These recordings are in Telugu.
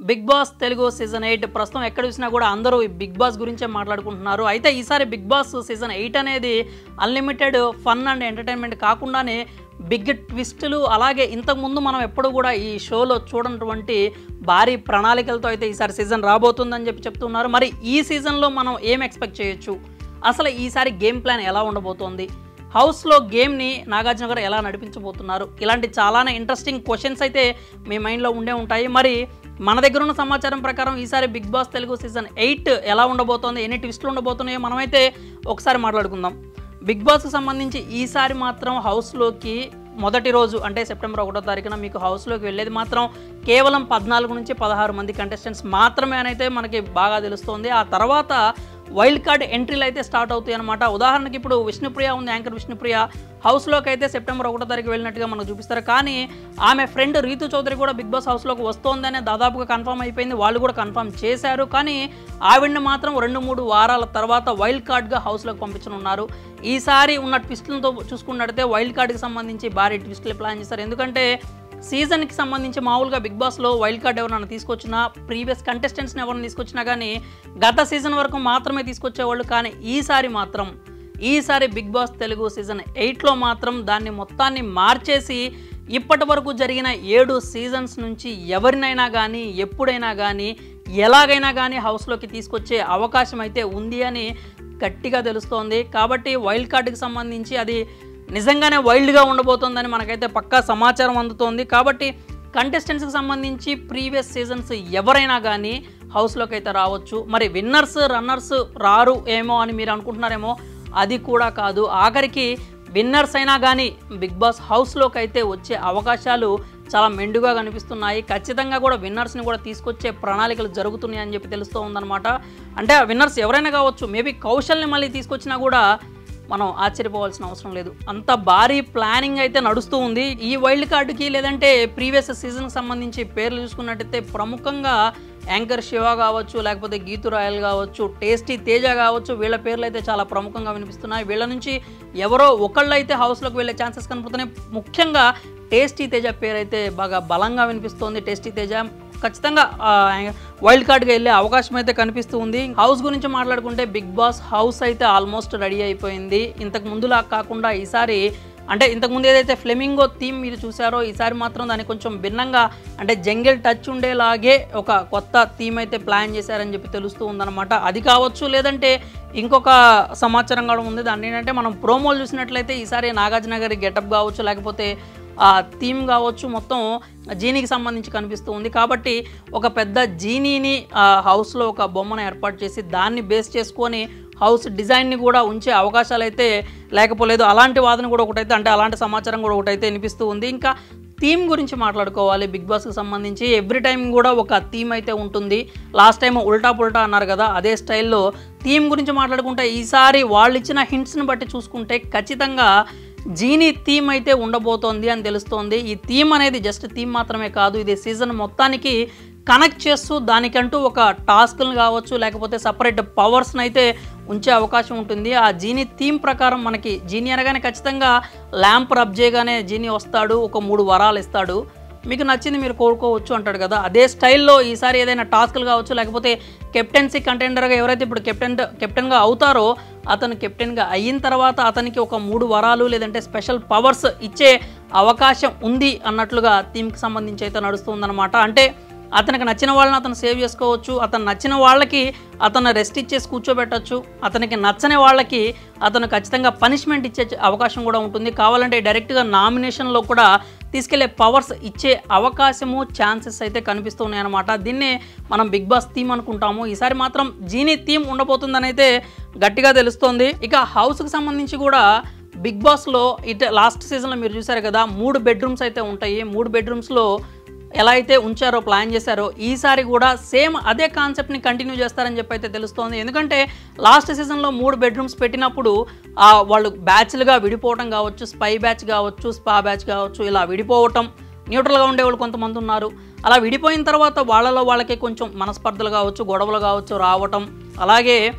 big Boss Telugu season eight ప్రస్తుతం ఎక్కడ చూసినా కూడా అందరూ ఈ బిగ్ బాస్ గురించే మాట్లాడుకుంటున్నారు అయితే ఈసారి బిగ్ బాస్ సీజన్ ఎయిట్ అనేది అన్లిమిటెడ్ ఫన్ అండ్ ఎంటర్టైన్మెంట్ కాకుండానే బిగ్ ట్విస్టులు అలాగే ఇంతకుముందు మనం ఎప్పుడు కూడా ఈ షోలో చూడనటువంటి భారీ ప్రణాళికలతో అయితే ఈసారి సీజన్ రాబోతుందని చెప్పి చెప్తున్నారు మరి ఈ సీజన్లో మనం ఏం ఎక్స్పెక్ట్ చేయొచ్చు అసలు ఈసారి గేమ్ ప్లాన్ ఎలా ఉండబోతోంది హౌస్లో గేమ్ని నాగార్జున గారు ఎలా నడిపించబోతున్నారు ఇలాంటి చాలానే ఇంట్రెస్టింగ్ క్వశ్చన్స్ అయితే మీ మైండ్లో ఉండే ఉంటాయి మరి మన దగ్గర ఉన్న సమాచారం ప్రకారం ఈసారి Bigg Boss Telugu season eight ఎలా ఉండబోతోంది ఎన్ని ట్విస్టులు ఉండబోతున్నాయో మనమైతే ఒకసారి మాట్లాడుకుందాం బిగ్ బాస్కి సంబంధించి ఈసారి మాత్రం హౌస్లోకి మొదటి రోజు అంటే సెప్టెంబర్ ఒకటో తారీఖున మీకు హౌస్లోకి వెళ్ళేది మాత్రం కేవలం పద్నాలుగు నుంచి పదహారు మంది కంటెస్టెంట్స్ మాత్రమే అనైతే మనకి బాగా తెలుస్తోంది ఆ తర్వాత వైల్డ్ కార్డ్ ఎంట్రీలు అయితే స్టార్ట్ అవుతాయి అనమాట ఉదాహరణకి ఇప్పుడు విష్ణుప్రియ ఉంది యాంకర్ విష్ణుప్రియ హౌస్లోకి అయితే సెప్టెంబర్ ఒకటో తారీఖు వెళ్ళినట్టుగా మనకు చూపిస్తారు కానీ ఆమె ఫ్రెండ్ రీతు చౌదరి కూడా బిగ్ బాస్ హౌస్లోకి వస్తోందనే దాదాపుగా కన్ఫర్మ్ అయిపోయింది వాళ్ళు కూడా కన్ఫర్మ్ చేశారు కానీ ఆవిడ్ని మాత్రం రెండు మూడు వారాల తర్వాత వైల్డ్ కార్డ్గా హౌస్లోకి పంపించనున్నారు ఈసారి ఉన్న ట్విస్టులతో చూసుకున్నట్టయితే వైల్డ్ కార్డ్కి సంబంధించి భారీ ట్విస్టులు ప్లాన్ చేస్తారు ఎందుకంటే సీజన్కి సంబంధించి మామూలుగా బిగ్ బాస్లో వైల్డ్ కార్డ్ ఎవరైనా తీసుకొచ్చినా ప్రీవియస్ కంటెస్టెంట్స్ని ఎవరైనా తీసుకొచ్చినా కానీ గత సీజన్ వరకు మాత్రమే తీసుకొచ్చేవాళ్ళు కానీ ఈసారి మాత్రం ఈసారి బిగ్ బాస్ తెలుగు సీజన్ ఎయిట్లో మాత్రం దాన్ని మొత్తాన్ని మార్చేసి ఇప్పటి వరకు జరిగిన ఏడు సీజన్స్ నుంచి ఎవరినైనా కానీ ఎప్పుడైనా కానీ ఎలాగైనా కానీ హౌస్లోకి తీసుకొచ్చే అవకాశం అయితే ఉంది అని గట్టిగా తెలుస్తోంది కాబట్టి వైల్డ్ కార్డుకి సంబంధించి అది నిజంగానే వైల్డ్గా ఉండబోతోందని మనకైతే పక్కా సమాచారం అందుతోంది కాబట్టి కంటెస్టెంట్స్కి సంబంధించి ప్రీవియస్ సీజన్స్ ఎవరైనా కానీ హౌస్లోకి అయితే రావచ్చు మరి విన్నర్స్ రన్నర్స్ రారు ఏమో అని మీరు అనుకుంటున్నారేమో అది కూడా కాదు ఆఖరికి విన్నర్స్ అయినా కానీ బిగ్ బాస్ హౌస్లోకి అయితే వచ్చే అవకాశాలు చాలా మెండుగా కనిపిస్తున్నాయి ఖచ్చితంగా కూడా విన్నర్స్ని కూడా తీసుకొచ్చే ప్రణాళికలు జరుగుతున్నాయి అని చెప్పి తెలుస్తూ ఉందన్నమాట అంటే ఆ విన్నర్స్ ఎవరైనా కావచ్చు మేబీ కౌశల్ని మళ్ళీ తీసుకొచ్చినా కూడా మనం ఆశ్చర్యపోవాల్సిన అవసరం లేదు అంత భారీ ప్లానింగ్ అయితే నడుస్తూ ఉంది ఈ వైల్డ్ కార్డుకి లేదంటే ప్రీవియస్ సీజన్కి సంబంధించి పేర్లు చూసుకున్నట్టయితే ప్రముఖంగా యాంకర్ శివ కావచ్చు లేకపోతే గీతు రాయల్ కావచ్చు టేస్టీ తేజ కావచ్చు వీళ్ళ పేర్లు అయితే చాలా ప్రముఖంగా వినిపిస్తున్నాయి వీళ్ళ నుంచి ఎవరో ఒకళ్ళు అయితే హౌస్లోకి వెళ్ళే ఛాన్సెస్ కనపడుతున్నాయి ముఖ్యంగా టేస్టీ తేజ పేరు అయితే బాగా బలంగా వినిపిస్తోంది టేస్టీ తేజ ఖచ్చితంగా ఆ, వైల్డ్ కార్డ్గా వెళ్ళే అవకాశం అయితే కనిపిస్తూ ఉంది హౌస్ గురించి మాట్లాడుకుంటే బిగ్ బాస్ హౌస్ అయితే ఆల్మోస్ట్ రెడీ అయిపోయింది ఇంతకు ముందులా కాకుండా ఈసారి అంటే ఇంతకుముందు ఏదైతే ఫ్లెమింగో థీమ్ మీరు చూసారో ఈసారి మాత్రం దానికి కొంచెం భిన్నంగా అంటే జంగిల్ టచ్ ఉండేలాగే ఒక కొత్త థీమ్ అయితే ప్లాన్ చేశారని చెప్పి తెలుస్తూ ఉందన్నమాట అది కావచ్చు లేదంటే ఇంకొక సమాచారం కూడా ఉంది దాన్ని ఏంటంటే మనం ప్రోమోలు చూసినట్లయితే ఈసారి నాగార్జున గారి గెటప్ కావచ్చు లేకపోతే ఆ థీమ్ కావచ్చు మొత్తం జీనీకి సంబంధించి కనిపిస్తూ ఉంది కాబట్టి ఒక పెద్ద జీనీని ఆ హౌస్లో ఒక బొమ్మను ఏర్పాటు చేసి దాన్ని బేస్ చేసుకొని హౌస్ డిజైన్ని కూడా ఉంచే అవకాశాలు అయితే లేకపోలేదు అలాంటి వాదన కూడా ఒకటైతే అంటే అలాంటి సమాచారం కూడా ఒకటైతే వినిపిస్తూ ఉంది ఇంకా థీమ్ గురించి మాట్లాడుకోవాలి బిగ్ బాస్కి సంబంధించి ఎవ్రీ టైం కూడా ఒక థీమ్ అయితే ఉంటుంది లాస్ట్ టైం ఉల్టా పుల్టా అన్నారు కదా అదే స్టైల్లో థీమ్ గురించి మాట్లాడుకుంటే ఈసారి వాళ్ళు ఇచ్చిన హింట్స్ని బట్టి చూసుకుంటే ఖచ్చితంగా జీనీ థీమ్ అయితే ఉండబోతోంది అని తెలుస్తోంది ఈ థీమ్ అనేది జస్ట్ థీమ్ మాత్రమే కాదు ఇది సీజన్ మొత్తానికి కనెక్ట్ చేస్తూ దానికంటూ ఒక టాస్క్లను కావచ్చు లేకపోతే సపరేట్ పవర్స్ని అయితే ఉంచే అవకాశం ఉంటుంది ఆ జీనీ థీమ్ ప్రకారం మనకి జీనీ అనగానే ఖచ్చితంగా ల్యాంప్ రబ్ చేయగానే జీనీ వస్తాడు ఒక మూడు వరాలు ఇస్తాడు మీకు నచ్చింది మీరు కోరుకోవచ్చు అంటాడు కదా అదే స్టైల్లో ఈసారి ఏదైనా టాస్క్లు కావచ్చు లేకపోతే కెప్టెన్సీ కంటెండర్గా ఎవరైతే ఇప్పుడు కెప్టెన్ కెప్టెన్గా అవుతారో అతను కెప్టెన్గా అయిన తర్వాత అతనికి ఒక మూడు వరాలు లేదంటే స్పెషల్ పవర్స్ ఇచ్చే అవకాశం ఉంది అన్నట్లుగా థీమ్కి సంబంధించి అయితే నడుస్తుందన్నమాట అంటే అతనికి నచ్చిన వాళ్ళని అతను సేవ్ చేసుకోవచ్చు అతను నచ్చిన వాళ్ళకి అతను రెస్ట్ ఇచ్చేసి కూర్చోబెట్టచ్చు అతనికి నచ్చని వాళ్ళకి అతను ఖచ్చితంగా పనిష్మెంట్ ఇచ్చే అవకాశం కూడా ఉంటుంది కావాలంటే డైరెక్ట్గా నామినేషన్లో కూడా తీసుకెళ్లే పవర్స్ ఇచ్చే అవకాశము ఛాన్సెస్ అయితే కనిపిస్తున్నాయి అనమాట దీన్నే మనం బిగ్ బాస్ థీమ్ అనుకుంటాము ఈసారి మాత్రం జీనీ థీమ్ ఉండబోతుందని అయితే గట్టిగా తెలుస్తోంది ఇక హౌస్కి సంబంధించి కూడా బిగ్ బాస్లో ఇట లాస్ట్ సీజన్లో మీరు చూసారు కదా మూడు బెడ్రూమ్స్ అయితే ఉంటాయి మూడు బెడ్రూమ్స్లో ఎలా అయితే ఉంచారో ప్లాన్ చేశారో ఈసారి కూడా సేమ్ అదే కాన్సెప్ట్ని కంటిన్యూ చేస్తారని చెప్పి అయితే తెలుస్తోంది ఎందుకంటే లాస్ట్ సీజన్లో మూడు బెడ్రూమ్స్ పెట్టినప్పుడు ఆ, వాళ్ళు బ్యాచ్లుగా విడిపోవటం కావచ్చు స్పై బ్యాచ్ కావచ్చు స్పా బ్యాచ్ కావచ్చు ఇలా విడిపోవటం న్యూట్రల్గా ఉండేవాళ్ళు కొంతమంది ఉన్నారు అలా విడిపోయిన తర్వాత వాళ్ళలో వాళ్ళకి కొంచెం మనస్పర్ధలు కావచ్చు గొడవలు కావచ్చు రావటం అలాగే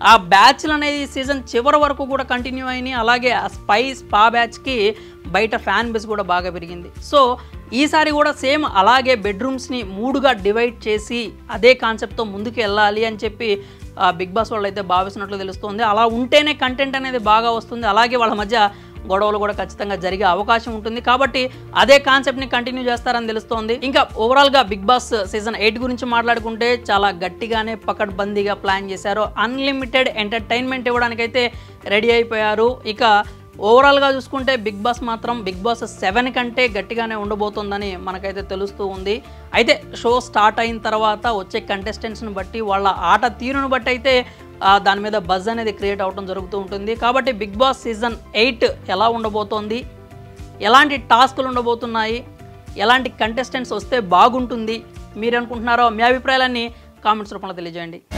ఆ బ్యాచ్లు అనేది సీజన్ చివరి వరకు కూడా కంటిన్యూ అయినాయి అలాగే ఆ స్పై స్పా బ్యాచ్కి బయట ఫ్యాన్ బేస్ కూడా బాగా పెరిగింది సో ఈసారి కూడా సేమ్ అలాగే బెడ్రూమ్స్ని మూడుగా డివైడ్ చేసి అదే కాన్సెప్ట్తో ముందుకు వెళ్ళాలి అని చెప్పి ఆ, బిగ్ బాస్ వాళ్ళు అయితే భావిస్తున్నట్లు తెలుస్తుంది అలా ఉంటేనే కంటెంట్ అనేది బాగా వస్తుంది అలాగే వాళ్ళ మధ్య గొడవలు కూడా ఖచ్చితంగా జరిగే అవకాశం ఉంటుంది కాబట్టి అదే కాన్సెప్ట్ని కంటిన్యూ చేస్తారని తెలుస్తోంది ఇంకా ఓవరాల్గా బిగ్ బాస్ సీజన్ ఎయిట్ గురించి మాట్లాడుకుంటే చాలా గట్టిగానే పకడ్బందీగా ప్లాన్ చేశారు అన్లిమిటెడ్ ఎంటర్టైన్మెంట్ ఇవ్వడానికైతే రెడీ అయిపోయారు ఇక ఓవరాల్గా చూసుకుంటే బిగ్ బాస్ మాత్రం బిగ్ బాస్ సెవెన్ కంటే గట్టిగానే ఉండబోతోందని మనకైతే తెలుస్తూ ఉంది అయితే షో స్టార్ట్ అయిన తర్వాత వచ్చే కంటెస్టెంట్స్ని బట్టి వాళ్ళ ఆట తీరును బట్టి అయితే ఆ, దాని మీద బజ్ అనేది క్రియేట్ అవడం జరుగుతూ ఉంటుంది కాబట్టి బిగ్ బాస్ సీజన్ ఎయిట్ ఎలా ఉండబోతోంది ఎలాంటి టాస్కులు ఉండబోతున్నాయి ఎలాంటి కంటెస్టెంట్స్ వస్తే బాగుంటుంది మీరు అనుకుంటున్నారో మీ అభిప్రాయాలన్నీ కామెంట్స్ రూపంలో తెలియజేయండి